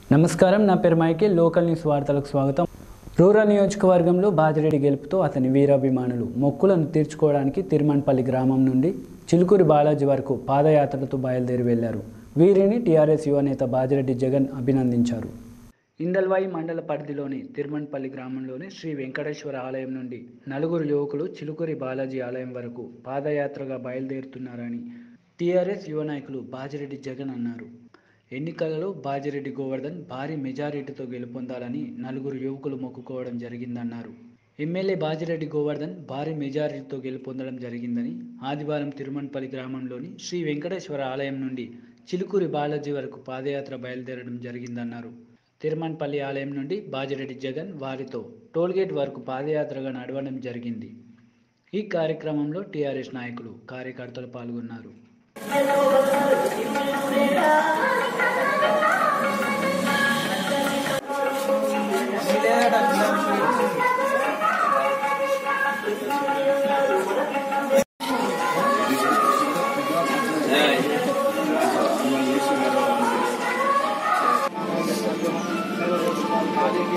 నమస్కారం నా పేరు మైకేల్ లోకల్ న్యూస్ వార్తలకు స్వాగతం రూరల్ నియోజకవర్గంలో బాజిరెడ్డి గెలుపుతో అతని వీరాభిమానులు మొక్కులను తీర్చుకోవడానికి తిరుమన్పల్లి గ్రామం నుండి చిలుకూరి బాలాజీ వరకు పాదయాత్రలతో బయలుదేరి వెళ్లారు వీరిని టీఆర్ఎస్ యువనేత బాజిరెడ్డి జగన్ అభినందించారు ఇందల్వాయి మండల పరిధిలోని తిరుమన్పల్లి గ్రామంలోని శ్రీ వెంకటేశ్వర ఆలయం నుండి నలుగురు యువకులు చిలుకూరి బాలాజీ ఆలయం వరకు పాదయాత్రగా బయలుదేరుతున్నారని టీఆర్ఎస్ యువ నాయకులు బాజిరెడ్డి జగన్ అన్నారు ఎన్నికలలో బాజిరెడ్డి గోవర్ధన్ భారీ మెజారిటీతో గెలుపొందాలని నలుగురు యువకులు మొక్కుకోవడం జరిగిందన్నారు ఎమ్మెల్యే బాజిరెడ్డి గోవర్ధన్ భారీ మెజారిటీతో గెలుపొందడం జరిగిందని ఆదివారం తిరుమన్పల్లి గ్రామంలోని శ్రీ వెంకటేశ్వర ఆలయం నుండి చిలుకూరి బాలాజీ వరకు పాదయాత్ర బయలుదేరడం జరిగిందన్నారు తిరుమన్పల్లి ఆలయం నుండి బాజిరెడ్డి జగన్ వారితో టోల్గేట్ వరకు పాదయాత్రగా నడవడం జరిగింది ఈ కార్యక్రమంలో టీఆర్ఎస్ నాయకులు కార్యకర్తలు పాల్గొన్నారు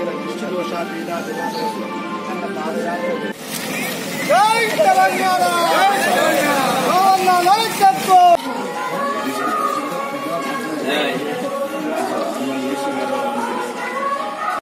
జై తెలంగాణ